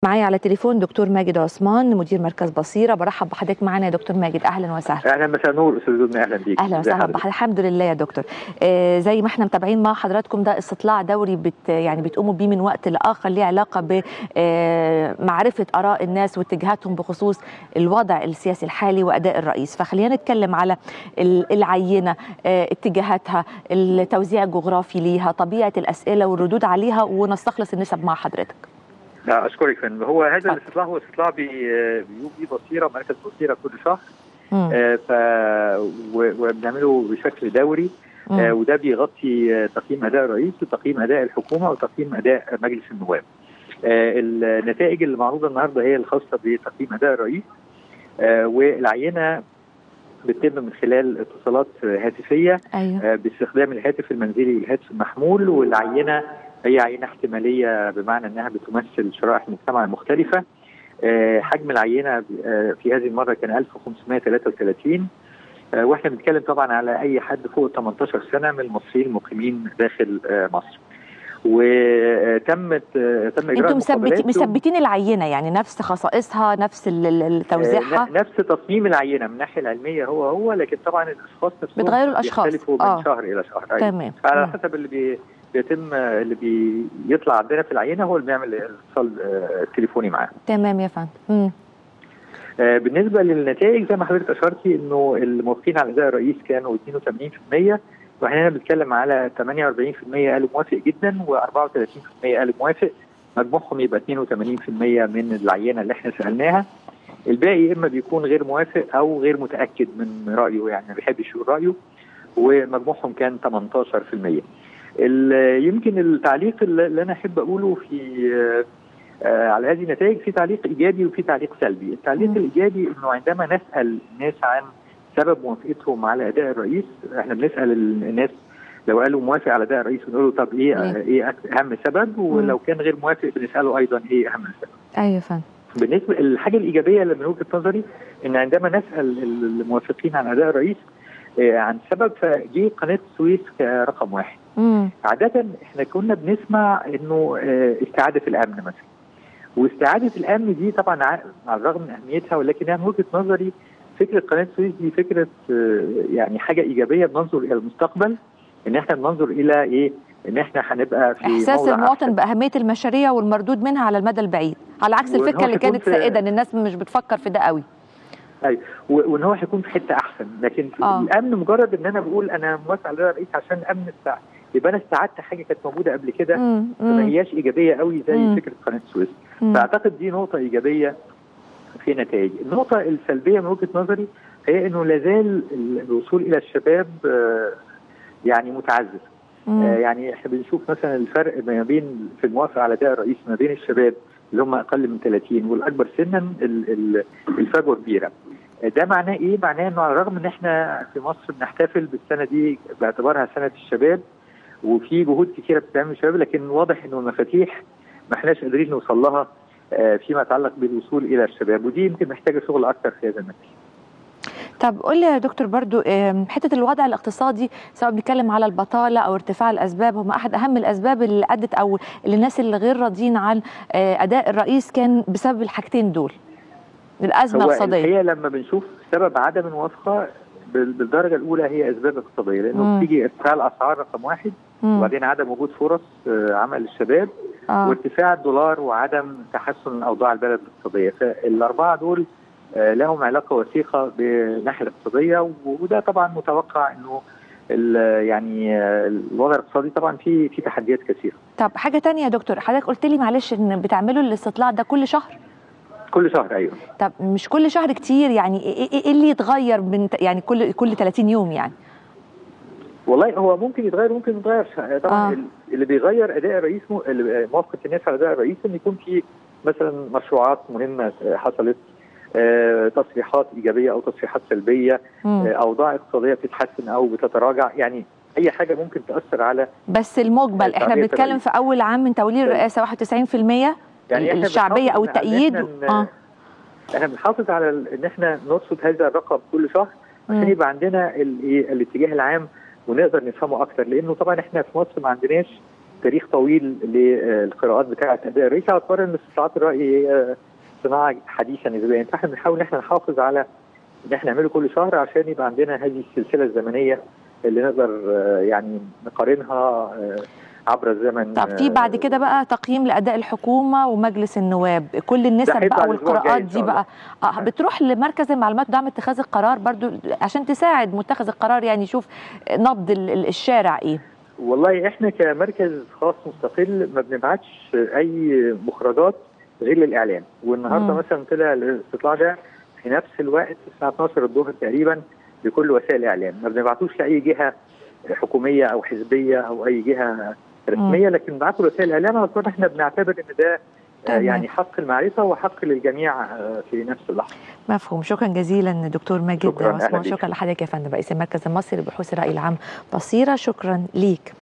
معايا على تليفون دكتور ماجد عثمان مدير مركز بصيره برحب بحضرتك معانا يا دكتور ماجد اهلا وسهلا اهلا مساء النور استاذ دنيا اهلا بيك اهلا وسهلا بحضرتك الحمد لله يا دكتور آه زي ما احنا متابعين مع حضراتكم ده استطلاع دوري بت يعني بتقوموا بيه من وقت لاخر ليه علاقه بمعرفه آه اراء الناس واتجاهاتهم بخصوص الوضع السياسي الحالي واداء الرئيس فخلينا نتكلم على العينه آه اتجاهاتها التوزيع الجغرافي ليها طبيعه الاسئله والردود عليها ونستخلص النسب مع حضرتك لا اشكرك فندم هو هذا الاستطلاع هو استطلاع بيقوم بيه بصيره مركز بصيره كل شهر آه ف وبنعمله بشكل دوري آه وده بيغطي تقييم اداء الرئيس وتقييم اداء الحكومه وتقييم اداء مجلس النواب. آه النتائج اللي معروضه النهارده هي الخاصه بتقييم اداء الرئيس آه والعينه بتتم من خلال اتصالات هاتفيه أيوة. آه باستخدام الهاتف المنزلي والهاتف المحمول والعينه هي عينه احتماليه بمعنى انها بتمثل شرائح المجتمع المختلفه آه حجم العينه آه في هذه المره كان 1533 آه واحنا بنتكلم طبعا على اي حد فوق 18 سنه من المصريين المقيمين داخل مصر وتمت تم اجراء انتم مثبتين مثبتين العينه يعني نفس خصائصها نفس توزيعها نفس تصميم العينه من الناحيه العلميه هو هو لكن طبعا الاشخاص نفسهم بتغيروا الاشخاص بيختلفوا من شهر الى شهر تمام على حسب اللي بي بيتم اللي بيطلع عندنا في العينه هو اللي بيعمل الاتصال التليفوني معاه تمام يا فندم آه بالنسبه للنتائج زي ما حضرتك اشرتي انه الموافقين على اداء الرئيس كانوا 82% واحنا هنا بنتكلم على 48% قالوا موافق جدا و34% قالوا موافق مجموعهم يبقى 82% من العينه اللي احنا سالناها الباقي اما بيكون غير موافق او غير متاكد من رايه يعني ما بيحبش يقول رايه ومجموعهم كان 18% يمكن التعليق اللي انا احب اقوله في آه على هذه النتائج في تعليق ايجابي وفي تعليق سلبي، التعليق م. الايجابي انه عندما نسال الناس عن سبب موافقتهم على اداء الرئيس احنا بنسال الناس لو قالوا موافق على اداء الرئيس بنقول له طب ايه م. ايه اهم سبب ولو كان غير موافق بنساله ايضا ايه اهم سبب. ايوه فندم. بالنسبه الحاجه الايجابيه اللي من وجهه نظري ان عندما نسال الموافقين على اداء الرئيس آه عن سبب فجي قناه السويس كرقم واحد. مم. عادة احنا كنا بنسمع انه استعادة الامن مثلا واستعادة الامن دي طبعا على الرغم من اهميتها ولكنها من وجهة نظري فكرة قناة السويس دي فكرة يعني حاجة ايجابية بننظر الى المستقبل ان احنا بننظر الى ايه ان احنا هنبقى في احساس المواطن أحسن. باهميه المشاريع والمردود منها على المدى البعيد على عكس الفكره اللي كانت سائده ان الناس مش بتفكر في ده قوي ايوه وان هو هيكون في حته احسن لكن آه. الامن مجرد ان انا بقول انا موافق على الرئيس عشان امن الساعه يبقى انا استعدت حاجه كانت موجوده قبل كده فما هياش ايجابيه قوي زي مم. فكره قناه السويس فاعتقد دي نقطه ايجابيه في نتائج النقطه السلبيه من وجهه نظري هي انه لازال الوصول الى الشباب يعني متعذر يعني احنا بنشوف مثلا الفرق ما بين في الموافقه على اداء الرئيس ما بين الشباب اللي هم اقل من 30 والاكبر سنا الفجوه كبيره ده معناه ايه؟ معناه انه على الرغم ان احنا في مصر بنحتفل بالسنه دي باعتبارها سنه الشباب وفي جهود كثيره بتتعمل الشباب لكن واضح انه المفاتيح ما احناش قادرين نوصل لها فيما يتعلق بالوصول الى الشباب ودي يمكن محتاجه شغل اكثر في هذا المجال. طب قول لي يا دكتور برضو حته الوضع الاقتصادي سواء بنتكلم على البطاله او ارتفاع الاسباب هم احد اهم الاسباب اللي ادت او اللي الناس اللي غير راضيين عن اداء الرئيس كان بسبب الحاجتين دول. الازمه الاقتصاديه هي لما بنشوف سبب عدم الموافقه بالدرجه الاولى هي اسباب اقتصاديه لانه بتيجي ارتفاع الاسعار رقم واحد مم. وبعدين عدم وجود فرص عمل للشباب آه. وارتفاع الدولار وعدم تحسن اوضاع البلد الاقتصاديه فالاربعه دول لهم علاقه وثيقه بالناحيه الاقتصاديه وده طبعا متوقع انه يعني الوضع الاقتصادي طبعا في في تحديات كثيره. طب حاجه ثانيه يا دكتور حضرتك قلت لي معلش ان بتعملوا الاستطلاع ده كل شهر؟ كل شهر ايوه طب مش كل شهر كتير يعني ايه اللي يتغير من يعني كل كل 30 يوم يعني والله هو ممكن يتغير ممكن ما يتغيرش طبعا آه. اللي بيغير اداء الرئيس موافقه الناس على اداء الرئيس ان يكون في مثلا مشروعات مهمه حصلت آه تصريحات ايجابيه او تصريحات سلبيه آه اوضاع اقتصاديه بتتحسن او بتتراجع يعني اي حاجه ممكن تاثر على بس المجمل احنا بنتكلم في اول عام من تولي الرئاسه 91% يعني الشعبيه او التأييد اه احنا بنحافظ على ان احنا نرصد هذا الرقم كل شهر عشان يبقى عندنا الاتجاه العام ونقدر نفهمه اكتر لانه طبعا احنا في مصر ما عندناش تاريخ طويل للقراءات بتاعه اداء الرئيس اعتبر ان استطلاعات الراي هي صناعه حديثه نسبيا فاحنا بنحاول ان احنا نحافظ على ان احنا نعمله كل شهر عشان يبقى عندنا هذه السلسله الزمنيه اللي نقدر يعني نقارنها عبر الزمن طب في بعد كده بقى تقييم لاداء الحكومه ومجلس النواب كل النسب بقى والقراءات دي بقى آه بتروح لمركز المعلومات ودعم اتخاذ القرار برضو عشان تساعد متخذ القرار يعني يشوف نبض الشارع ايه والله احنا كمركز خاص مستقل ما بنبعتش اي مخرجات غير للاعلام والنهارده مثلا طلع الاستطلاع ده في نفس الوقت الساعه 12 الظهر تقريبا لكل وسائل الاعلام ما بنبعتوش لاي جهه حكوميه او حزبيه او اي جهه رسميه لكن بنبعته لوسائل الاعلام على احنا بنعتبر ان ده طبعا. يعني حق المعرفه وحق للجميع في نفس اللحظه. مفهوم شكرا جزيلا دكتور ماجد عثمان شكرا لحضرتك يا فندم رئيس المركز المصري لبحوث الراي العام بصيره شكرا ليك.